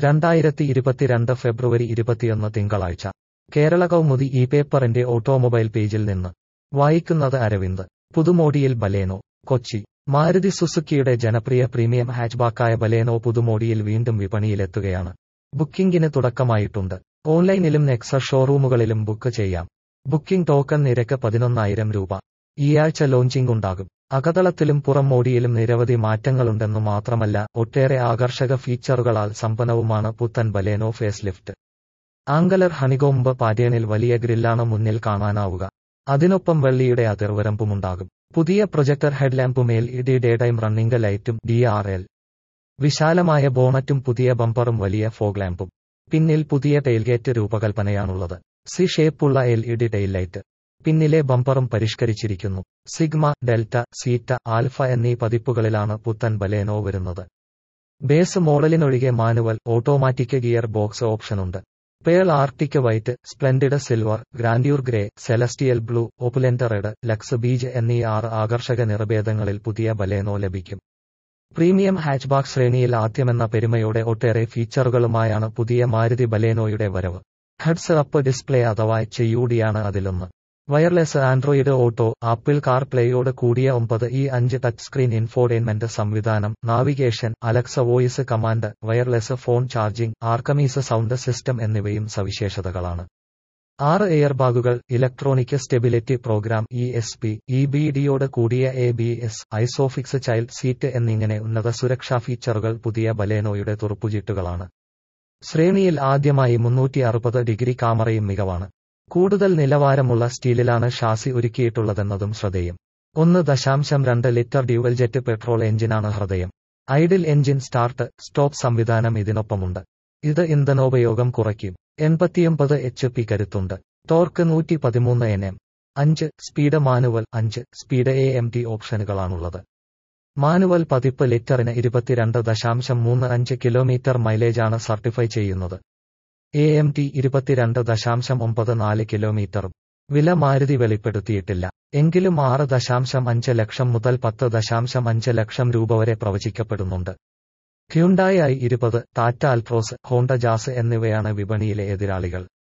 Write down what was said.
രണ്ടായിരത്തി ഇരുപത്തിരണ്ട് ഫെബ്രുവരി ഇരുപത്തിയൊന്ന് തിങ്കളാഴ്ച കേരള കൗമുദി ഈ പേപ്പറിന്റെ ഓട്ടോമൊബൈൽ പേജിൽ നിന്ന് വായിക്കുന്നത് അരവിന്ദ് പുതുമോടിയിൽ ബലേനോ കൊച്ചി മാരുതി സുസുക്കിയുടെ ജനപ്രിയ പ്രീമിയം ഹാച്ച്ബാക്കായ ബലേനോ പുതുമോടിയിൽ വീണ്ടും വിപണിയിലെത്തുകയാണ് ബുക്കിംഗിന് തുടക്കമായിട്ടുണ്ട് ഓൺലൈനിലും നെക്സ ഷോറൂമുകളിലും ബുക്ക് ചെയ്യാം ബുക്കിംഗ് ടോക്കൺ നിരക്ക് പതിനൊന്നായിരം രൂപ ഈയാഴ്ച ലോഞ്ചിംഗ് ഉണ്ടാകും അകതളത്തിലും പുറം മോടിയിലും നിരവധി മാറ്റങ്ങളുണ്ടെന്നു മാത്രമല്ല ഒട്ടേറെ ആകർഷക ഫീച്ചറുകളാൽ സമ്പന്നവുമാണ് പുത്തൻ Baleno face lift angular honeycomb പാറ്റേണിൽ വലിയ ഗ്രില്ലാണ് മുന്നിൽ കാണാനാവുക അതിനൊപ്പം വെള്ളിയുടെ അതിർവരമ്പുമുണ്ടാകും പുതിയ പ്രൊജക്ടർ ഹെഡ്ലാമ്പുമേൽ ഇഡി ഡേ ടൈം റണ്ണിംഗ് ലൈറ്റും ഡി ആർ എൽ വിശാലമായ ബോണറ്റും പുതിയ ബമ്പറും വലിയ ഫോഗ് ലാമ്പും പിന്നിൽ പുതിയ ടെയിൽഗേറ്റ് രൂപകൽപ്പനയാണുള്ളത് സി ഷേപ്പുള്ള L E D tail light പിന്നിലെ ബമ്പറും പരിഷ്കരിച്ചിരിക്കുന്നു സിഗ്മ ഡെൽറ്റ സീറ്റ ആൽഫ എന്നീ പതിപ്പുകളിലാണ് പുത്തൻ ബലേനോ വരുന്നത് ബേസ് മോഡലിനൊഴികെ മാനുവൽ ഓട്ടോമാറ്റിക് ഗിയർ ബോക്സ് ഓപ്ഷനുണ്ട് pearl arctic white splendid silver grandeur grey celestial blue opulent red luxe beige എന്നീ ആറ് ആകർഷക നിറഭേദങ്ങളിൽ പുതിയ ബലേനോ ലഭിക്കും പ്രീമിയം ഹാച്ച്ബാക്ക് ശ്രേണിയിൽ ആദ്യമെന്ന പെരുമയോടെ ഒട്ടേറെ ഫീച്ചറുകളുമായാണ് പുതിയ മാരുതി ബലേനോയുടെ വരവ് ഹെഡ്സ് അപ്പ് ഡിസ്പ്ലേ അഥവാ ചെയ്യൂടിയാണ് അതിലൊന്ന് wireless Android auto Apple car പ്ലേയോട് കൂടിയ ഒമ്പത് ഈ അഞ്ച് ടച്ച് സ്ക്രീൻ ഇൻഫോർടൈൻമെന്റ് സംവിധാനം navigation Alexa voice command wireless phone charging Arkamys sound system എന്നിവയും സവിശേഷതകളാണ് ആറ് എയർ ബാഗുകൾ electronic stability program E S P E B ഡിയോട് കൂടിയ A B S isofix child seat എന്നിങ്ങനെ ഉന്നത സുരക്ഷാ ഫീച്ചറുകൾ പുതിയ ബലേനോയുടെ തുറപ്പുചീട്ടുകളാണ് ശ്രേണിയിൽ ആദ്യമായി മുന്നൂറ്റി അറുപത് ഡിഗ്രി ക്യാമറയും മികവാണ് കൂടുതൽ നിലവാരമുള്ള സ്റ്റീലിലാണ് ഷാസി ഒരുക്കിയിട്ടുള്ളതെന്നതും ശ്രദ്ധേയം ഒന്ന് ദശാംശം രണ്ട് ലിറ്റർ ഡ്യൂവൽ ജെറ്റ് പെട്രോൾ എഞ്ചിനാണ് ഹൃദയം ഐഡിൽ എഞ്ചിൻ സ്റ്റാർട്ട് സ്റ്റോപ്പ് സംവിധാനം ഇതിനൊപ്പമുണ്ട് ഇത് ഇന്ധനോപയോഗം കുറയ്ക്കും എൺപത്തിയൊമ്പത് എച്ച് പി കരുത്തുണ്ട് ടോർക്ക് നൂറ്റി പതിമൂന്ന് എൻ എം അഞ്ച് സ്പീഡ് മാനുവൽ അഞ്ച് സ്പീഡ് എ എം ടി ഓപ്ഷനുകളാണുള്ളത് മാനുവൽ പതിപ്പ് ലിറ്ററിന് ഇരുപത്തിരണ്ട് ദശാംശം മൂന്ന് അഞ്ച് കിലോമീറ്റർ മൈലേജാണ് സർട്ടിഫൈ ചെയ്യുന്നത് എ എം ടി ഇരുപത്തിരണ്ട് ദശാംശം ഒമ്പത് നാല് കിലോമീറ്ററും വില മാരുതി വെളിപ്പെടുത്തിയിട്ടില്ല എങ്കിലും ആറ് ദശാംശം അഞ്ച് ലക്ഷം മുതൽ പത്ത് ദശാംശം അഞ്ച് ലക്ഷം രൂപ വരെ പ്രവചിക്കപ്പെടുന്നുണ്ട് ഹ്യുണ്ടായി ഐ ഇരുപത് ടാറ്റ അൽട്രോസ് ഹോണ്ട ജാസ് എന്നിവയാണ് വിപണിയിലെ എതിരാളികൾ